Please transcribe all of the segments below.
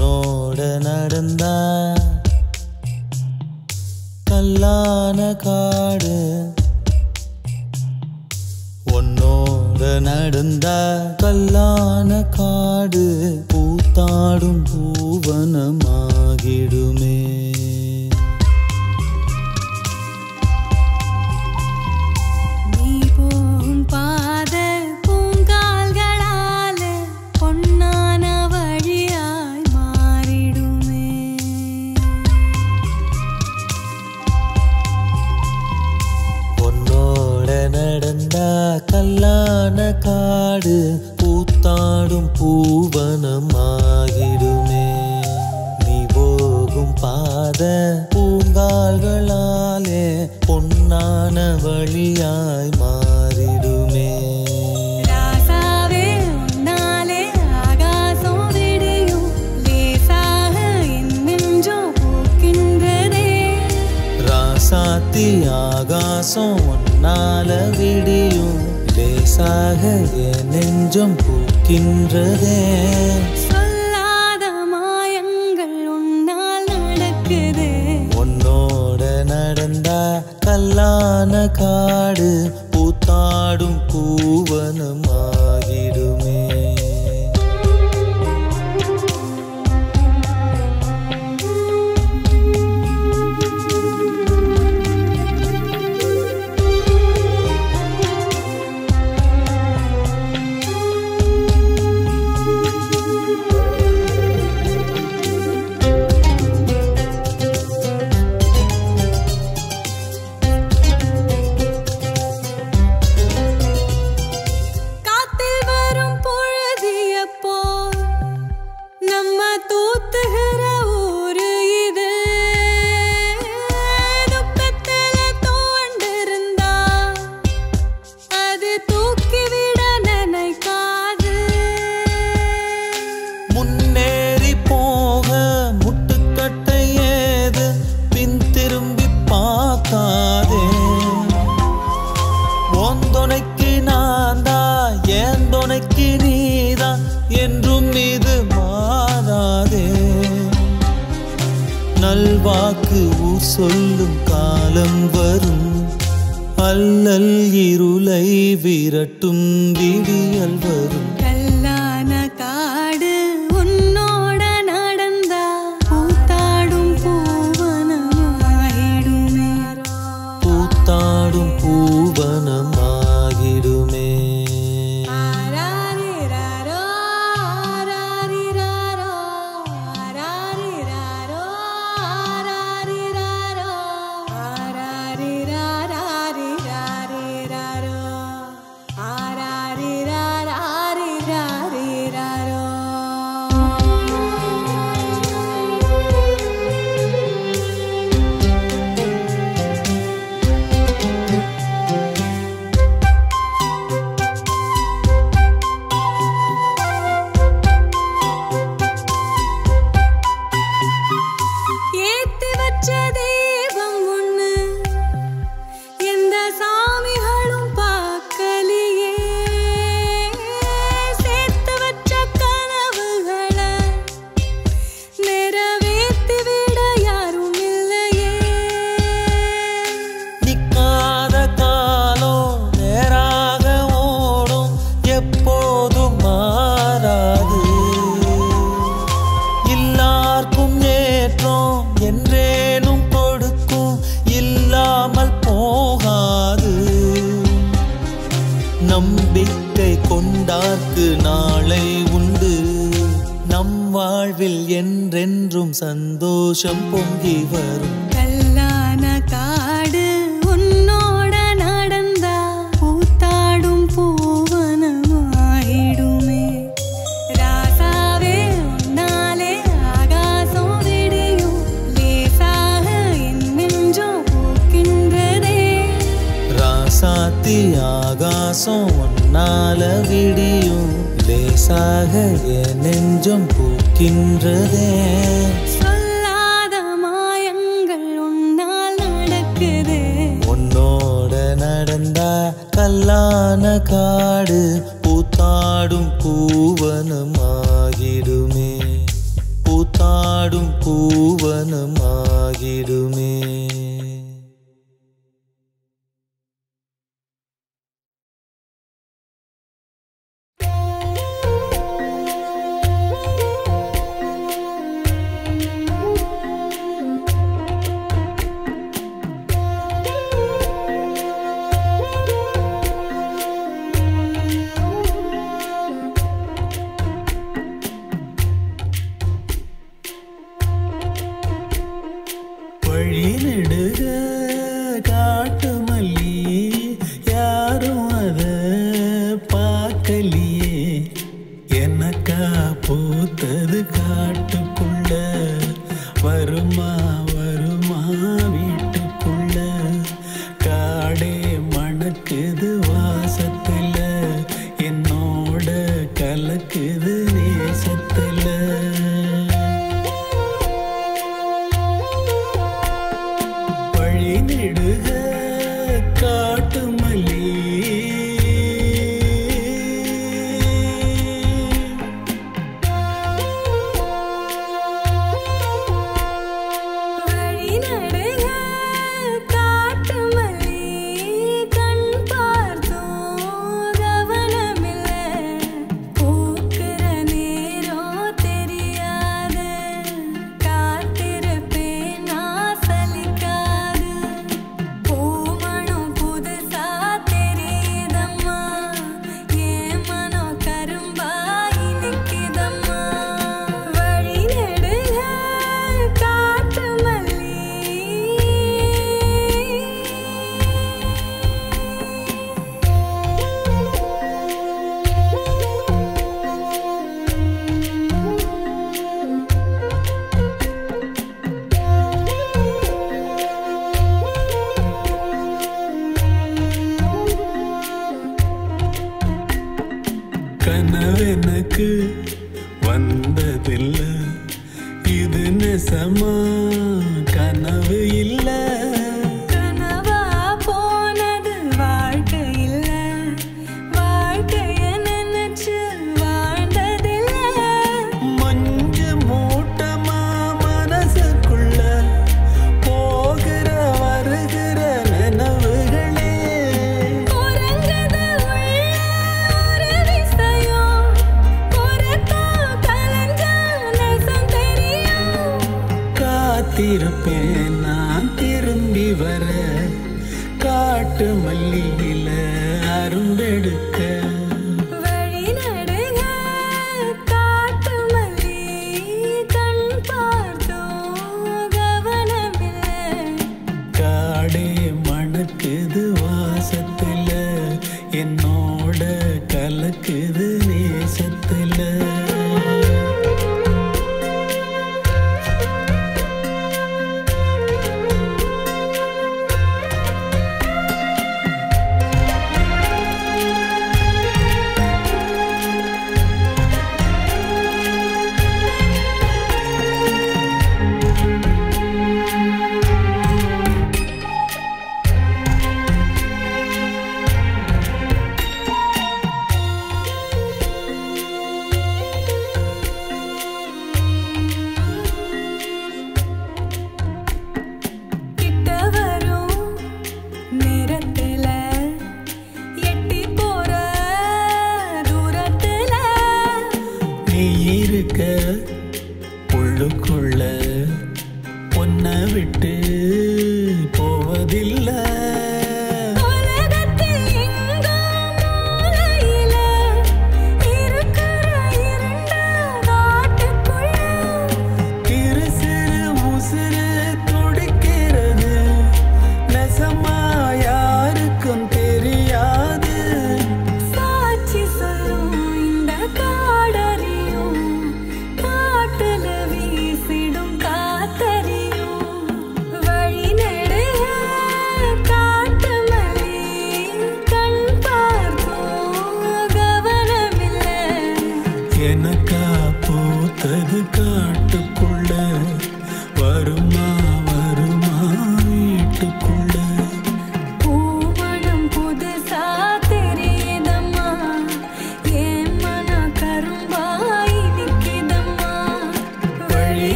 உன்னோட நடந்தா கல்லான காடு உன்னோட நடந்தா கல்லான காடு பூத்தாடும் பூவனமாகிடுமே நீ போகும் பாத பூங்கால்களால பொன்னான வழியாய் மாறிடுமே உன்னோட நடந்தா கல்லான காடு பூத்தாடும் பூவனமாகிடுமே நீ போகும் பாத பூங்கால்களாலே பொன்னான வழியாய் மாறிடுமே ராசாவே உன்னாலே ஆகாசம் விடியும் லேசாக என் நெஞ்சம் பூக்கின்றதே ராசாத்தி ஆகாசம் ஒன்னால விடியும் லேசாக என் நெஞ்சம் பூக்கின்றதே சொல்லாத மாயங்கள் உன்னால் நடக்குதே உன்னோட நடந்தா கல்லான காடு பூத்தாடும் பூவனமாகிடுமே காத்தில் வரும் பொழுதிய போல் நம்ம தூத்துகிற ஊரு இது துக்கத்துல தோண்டிருந்தா அது தூக்கிவிட நினைக்காது முன்னேறி போக முட்டுக்கட்டை ஏது பின் திரும்பி பார்க்காதே உன் துணைக்கு நான் தான் என் துணைக்கு நீதான் என்றும் இது மாறாதே நல்வாக்கு ஊர் சொல்லும் காலம் வரும் அல்லல் இருளை விரட்டும் விடியல் வரும் கல்லான காடு உன்னோட நடந்தா பூத்தாடும் பூவனமாயிடுமே பூத்தாடும் பூவனமாகிடுமே ஆராரிராரோ, ஆராரிராரோ, ஆராரிராரோ, ஆராரிராரோ, ஆராரிராராரிராரிராரோ, ஆராரிராராரிராரிராரோ. ஏத்தி வச்ச தெய்வம் ஒண்ணு எந்த சாமிகளும் பார்க்கலையே சேர்த்து வச்ச கனவுகளை நிறைவேத்தி விட யாரும் இல்லையே நிக்காத காலம் நேராக ஓடும் எப்போதும் மாறாது எல்லாருக்கும் ஏற்றம் என்றேனும் கொடுக்கும் இல்லாமல் போகாது நம்பிக்கை கொண்டார்க்கு நாளை உண்டு நம் வாழ்வில் என்றென்றும் சந்தோஷம் பொங்கி வரும் கல்லான காடு உன்னோட நடந்தா பூத்தாடும் பூவனமாயிடுமே ராசாவே உன்னாலே ஆகாசம் விடியும் லேசாக என் நெஞ்சம் பூக்கின்றதே ராசாத்தி ஆகாசம் ஒன்னால விடியும் லேசாக என் நெஞ்சம் பூக்கின்றதே சொல்லாத மாயங்கள் உன்னால் நடக்குதே உன்னோட நடந்தா கல்லான காடு பூத்தாடும் பூவனமாகிடுமே பூத்த காடும் பூவனம் ஆகிடுமே வழி நெடுக காட்டு மல்லி யாரும் அத பார்க்கலையே எனக்கா பூத்தது காட்டுக்குள்ள வருமா வருமா வீட்டுக்குள்ள காடே மணக்குது வாசத்துல என்னோட கலக்குது நேசத்துல வழி நெடுக காட்டு மல்லி வழி நடுக காட்டு மல்லி கண் பார்த்தோம் கவனமில்ல பூக்கிற நேரம் தெரியாது காத்திருப்பேன் நான் சலிக்காது பூமணம் புதுசா தெரியுதம்மா ஏன் மனம் கரும்பாய் நிக்குதம்மா வழி நெடுக காட்டு மல்லி கனவெனக்கு வந்ததில்ல இது நெசமா கனவு இல்ல கனவா போனது வாழ்க்கை இல்ல வாழ்க்கைய நினைச்சு வாழ்ந்ததில்ல மஞ்சு மூட்டமா மனசுக்குள்ள போகிற வருகிற நினைவுகளே உறங்குது உள்ள ஒரு விஷயம் பொறுத்தா கலஞ்சா நெசம் தெரியும் காத்திருப்பேன் நான் திரும்பி வர காட்டு மல்லியில அரும்பெடுக்க வழி நடுக காட்டு மல்லி கண் பார்த்தோம் கவனமில்லை காடே மணக்குது வாசத்துல என்னோட கலக்குது நேசத்துல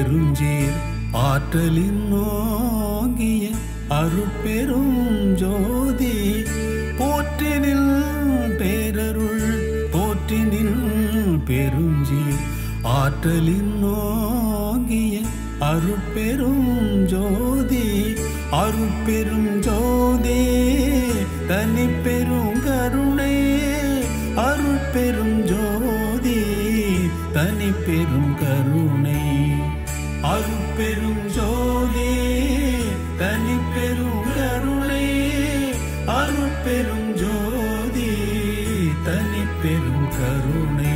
பெருஞ்சீர் ஆற்றலின் நோங்கிய அருட்பெரும் ஜோதி போற்றினில் பேரருள் போற்றினில் பெருஞ்சீர் ஆற்றலின் நோங்கிய அருட்பெரும் ஜோதி அருட்பெரும் ஜோதி தனி பெரும் கருணை அருட்பெரும் ஜோதி தனி பெரும் கருணை அருட்பெரும் ஜோதி தனி பெரும் கருணை அருட்பெரும் ஜோதி தனி பெரும் கருணை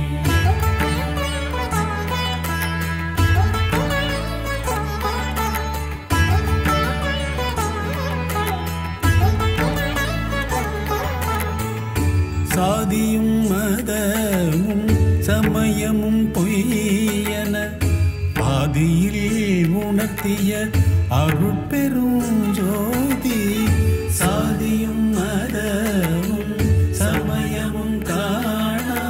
சாதியும் மதமும் சமயமும் பொய்யன பாதியில் உணர்த்திய அருட்பெரும் ஜோதி சாதியும் மதமும் சமயமும் காணா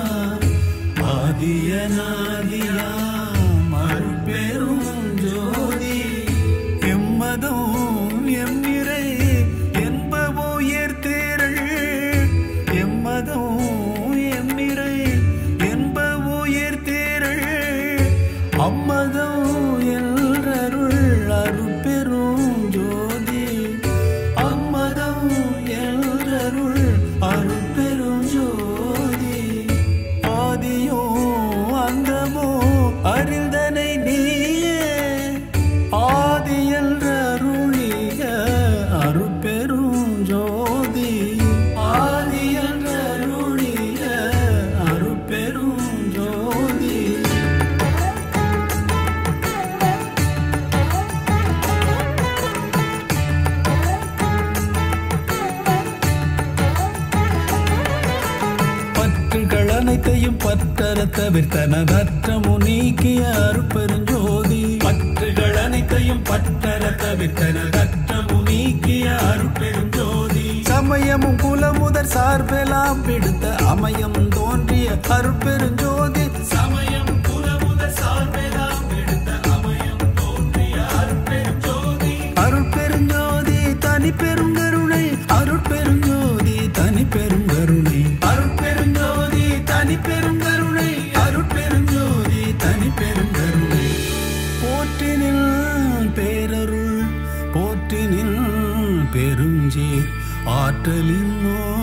ஆதியநாதியாம் அருட்பெரும் ஜோதி எம்மதம் எம்மிறை என்பவோ ஏர்த்தேரள் எம்மதம் எம்மிறை என்பவோ ஏர்த்தேரள் அம்மதம் எல்ரருள் அருட்பெரும் ஜோதி அம்மதம் எல்ரருள் அருட்பெரும் ஜோதி ஆதியோ அந்தமோ அறிந்தனை நீயே ஆதியல் அருளிய அருட்பெரும் ஜோதி ஆதியல் அருளிய அருட்பெரும் ஜோதி பற்றுகள் அனைத்தையும் பற்றற தவிர்த்தனதற்றமு நீக்கிய அருட்பெருஞ்சோதி பற்றுகள் அனைத்தையும் பற்றற தவிர்த்தனதற்றமு நீக்கிய அருட்பெருஞ்சோதி சமயமும் குலமுதற் சார்பெல்லாம் பிடித்த அமயம் தோன்றிய அருட்பெருஞ்சோதி சமயம் குலமுதற் சார்பெல்லாம் பிடித்த அமயம் தோன்றிய அருட்பெருஞ்சோதி அருட்பெருஞ்சோதி தனி பெருங்கருணை அருட்பெருஞ்சோதி தனி பெருங்கருணை அருட்பெருஞ்சோதி தனி பெருங்கருணை அருட்பெருஞ்சோதி தனி பெருங்கருணை போற்றினில் பேரருள் போற்றினில் பெருஞ்சீர் ஆற்றலின் நோ